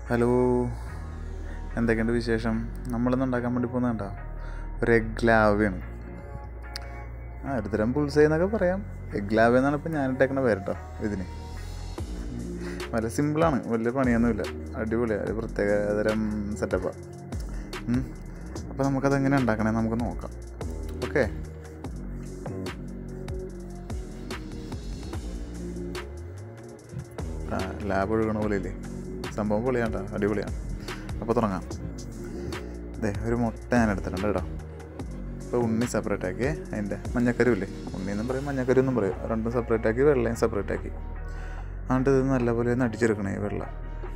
hello എന്തൊക്കെയുണ്ട് വിശേഷം നമ്മളിന്ന് ഉണ്ടാക്കാൻ വേണ്ടി പോകുന്നത് കണ്ടോ ഒരു എഗ് ലാവയാണ് ആ ഒരു തരം പുൾസൈ എന്നൊക്കെ പറയാം എഗ് ലാവ എന്നാണ് ഇപ്പം ഞാൻ ഇട്ടേക്കണ പേര് കേട്ടോ ഇതിന് വളരെ സിമ്പിളാണ് വലിയ പണിയൊന്നുമില്ല അടിപൊളിയാണ് ഒരു പ്രത്യേക തരം സെറ്റപ്പാണ് അപ്പോൾ നമുക്കത് എങ്ങനെ ഉണ്ടാക്കണേ നമുക്ക് നോക്കാം ഓക്കെ ആ ലാബ് ഒഴുകണ പോലെ ഇല്ലേ സംഭവം പൊളിയാണ്ട അടിപൊളിയാണ് അപ്പോൾ തുടങ്ങാം അതെ ഒരു മുട്ട ഞാൻ എടുത്തിട്ടുണ്ട് കേട്ടോ ഇപ്പോൾ ഉണ്ണി സെപ്പറേറ്റ് ആക്കി അതിൻ്റെ മഞ്ഞക്കരു ഇല്ലേ ഉണ്ണി എന്നും പറയും മഞ്ഞക്കരു എന്നും പറയും രണ്ടും സെപ്പറേറ്റ് ആക്കി വെള്ളയും സെപ്പറേറ്റ് ആക്കി എന്നിട്ട് ഇത് നല്ലപോലെ ഒന്ന് അടിച്ചെടുക്കണേ ഈ വെള്ളം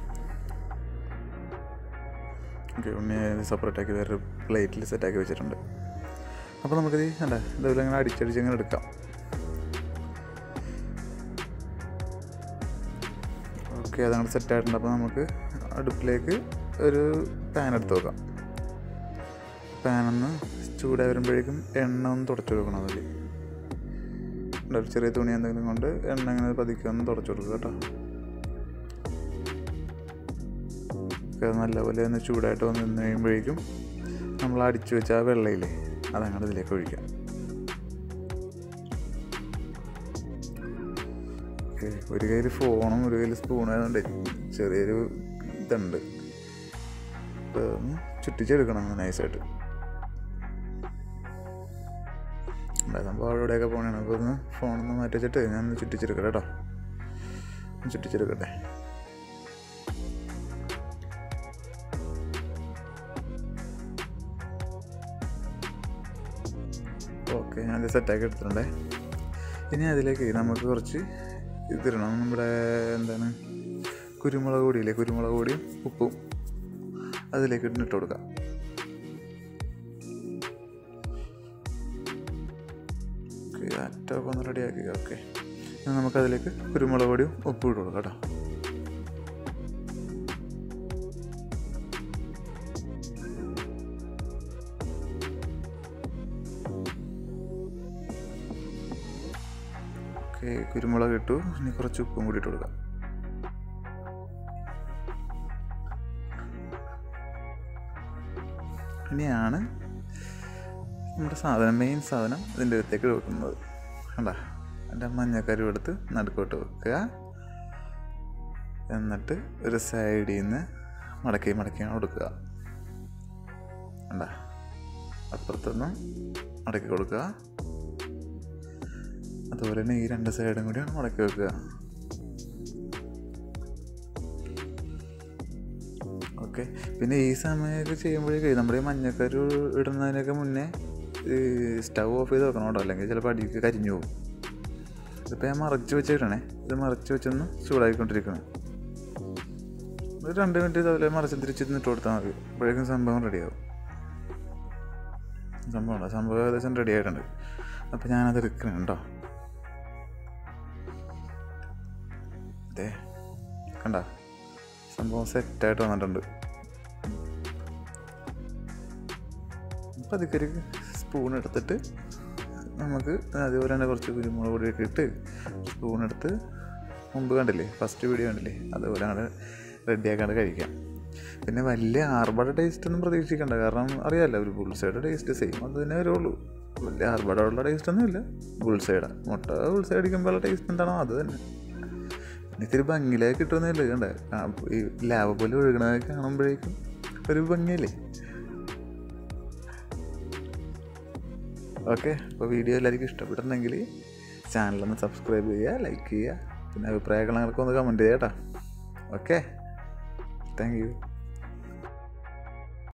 ഓക്കെ ഉണ്ണി സെപ്പറേറ്റ് ആക്കി വേറൊരു പ്ലേറ്റിൽ സെറ്റാക്കി വെച്ചിട്ടുണ്ട് അപ്പോൾ നമുക്കിത് അല്ല ഇതുപോലെ ഇങ്ങനെ അടിച്ചടിച്ച് ഇങ്ങനെ എടുക്കാം ഓക്കെ അതങ്ങോട്ട് സെറ്റ് ആയിട്ടുണ്ട് അപ്പോൾ നമുക്ക് അടുപ്പിലേക്ക് ഒരു പാൻ എടുത്ത് വെക്കാം പാനൊന്ന് ചൂടായി വരുമ്പോഴേക്കും എണ്ണ ഒന്ന് തുടച്ചു കൊടുക്കണം അതിൽ ഒരു ചെറിയ തുണി എന്തെങ്കിലും കൊണ്ട് എണ്ണ ഇങ്ങനെ പതുക്കെ ഒന്ന് തുടച്ചു കൊടുക്കുക കേട്ടോ ഒക്കെ നല്ലപോലെ ഒന്ന് ചൂടായിട്ട് വന്ന് നിന്ന് കഴിയുമ്പോഴേക്കും നമ്മൾ അടിച്ചു വെച്ച ആ വെള്ളയില്ലേ അതങ്ങോട്ട് ഇതിലേക്ക് ഒഴിക്കാം ഓക്കെ ഒരു കയ്യിൽ ഫോണും ഒരു കയ്യിൽ സ്പൂണും ആയതുകൊണ്ട് ചെറിയൊരു ഇതുണ്ട് അപ്പോൾ ഒന്ന് ചുറ്റിച്ചെടുക്കണം നൈസായിട്ട് സംഭവം അവിടെ ഇവിടെയൊക്കെ പോകണേ അപ്പോൾ ഒന്ന് ഫോണൊന്ന് മാറ്റി വെച്ചിട്ട് ഞാനൊന്ന് ചുറ്റിച്ചെടുക്കട്ടെ കേട്ടോ ഒന്ന് ചുറ്റിച്ചെടുക്കട്ടെ ഓക്കെ ഞാനത് സെറ്റാക്കി എടുത്തിട്ടുണ്ടേ ഇനി അതിലേക്ക് നമുക്ക് കുറച്ച് ഇതിടണം നമ്മുടെ എന്താണ് കുരുമുളക് പൊടിയില്ലേ കുരുമുളക് പൊടിയും ഉപ്പും അതിലേക്ക് ഇട്ട് കൊടുക്കാം ഓക്കെ അറ്റമൊക്കെ ഒന്ന് റെഡിയാക്കി ഓക്കെ നമുക്കതിലേക്ക് കുരുമുളക് പൊടിയും ഉപ്പും ഇട്ട് കൊടുക്കാം കേട്ടോ ഓക്കെ കുരുമുളക് ഇട്ടു ഇനി കുറച്ച് ഉപ്പും കൂടി ഇട്ട് കൊടുക്കാം ഇനിയാണ് നമ്മുടെ സാധനം മെയിൻ സാധനം ഇതിൻ്റെ അകത്തേക്ക് വെക്കുന്നത് കണ്ട എൻ്റെ മഞ്ഞക്കരു എടുത്ത് നടുക്കോട്ട് വെക്കുക എന്നിട്ട് ഒരു സൈഡിൽ നിന്ന് മടക്കി മടക്കി കൊടുക്കുക കണ്ട അപ്പുറത്തുനിന്ന് മടക്കി കൊടുക്കുക അതുപോലെ തന്നെ ഈ രണ്ട് സൈഡും കൂടിയാണ് മടക്കി വെക്കുക ഓക്കെ പിന്നെ ഈ സമയമൊക്കെ ചെയ്യുമ്പോഴേക്കേ നമ്മുടെ ഈ മഞ്ഞക്കരു ഇടുന്നതിനൊക്കെ മുന്നേ ഈ സ്റ്റൗ ഓഫ് ചെയ്ത് വെക്കണം കേട്ടോ അല്ലെങ്കിൽ ചിലപ്പോൾ അടിക്ക് കരിഞ്ഞു പോകും ഇതിപ്പോൾ ഞാൻ മറച്ച് വെച്ചിട്ടണേ ഇത് മറച്ച് വെച്ചൊന്ന് ചൂടാക്കിക്കൊണ്ടിരിക്കണം ഒരു രണ്ട് മിനിറ്റ് ഇതുപോലെ മറച്ച് തിരിച്ച് ഇട്ട് കൊടുത്താൽ മതി അപ്പോഴേക്കും സംഭവം റെഡിയാവും സംഭവം സംഭവം ഏകദേശം റെഡി ആയിട്ടുണ്ട് അപ്പോൾ ഞാനത് എടുക്കണം കേട്ടോ അതെ കണ്ട സംഭവം സെറ്റായിട്ട് വന്നിട്ടുണ്ട് പതുക്കെ ഒരു സ്പൂൺ എടുത്തിട്ട് നമുക്ക് അതുപോലെ തന്നെ കുറച്ച് കുരുമുളക് പൊടിയൊക്കെ ഇട്ട് സ്പൂൺ എടുത്ത് മുമ്പ് കണ്ടില്ലേ ഫസ്റ്റ് വീഡിയോ കണ്ടില്ലേ അതുപോലെ അങ്ങോട്ട് റെഡിയാക്കാണ്ട് കഴിക്കാം പിന്നെ വലിയ ആർബട ടേസ്റ്റ് ഒന്നും പ്രതീക്ഷിക്കണ്ട കാരണം അറിയാമല്ലോ ഒരു ബുൾസൈഡ് ടേസ്റ്റ് സെയിം അത് തന്നെ വരുള്ളൂ വലിയ ആർബടമുള്ള ടേസ്റ്റ് ഒന്നുമില്ല ബുൾസൈഡ മുട്ട ബുൾസൈഡ് അടിക്കുമ്പോഴുള്ള ടേസ്റ്റ് എന്താണോ അത് തന്നെ ഇത്തിരി ഭംഗിയിലേക്ക് കിട്ടുന്നില്ല കണ്ട ഈ ലാവ പോലെ ഒഴുകണതൊക്കെ കാണുമ്പോഴേക്കും ഒരു ഭംഗിയല്ലേ ഓക്കെ അപ്പോൾ വീഡിയോ എല്ലാവർക്കും ഇഷ്ടപ്പെട്ടിട്ടുണ്ടെങ്കിൽ ചാനലൊന്ന് സബ്സ്ക്രൈബ് ചെയ്യുക ലൈക്ക് ചെയ്യുക പിന്നെ അഭിപ്രായങ്ങൾ ഞങ്ങൾക്ക് ഒന്ന് കമൻറ്റ് ചെയ്യാം കേട്ടോ ഓക്കെ താങ്ക് യു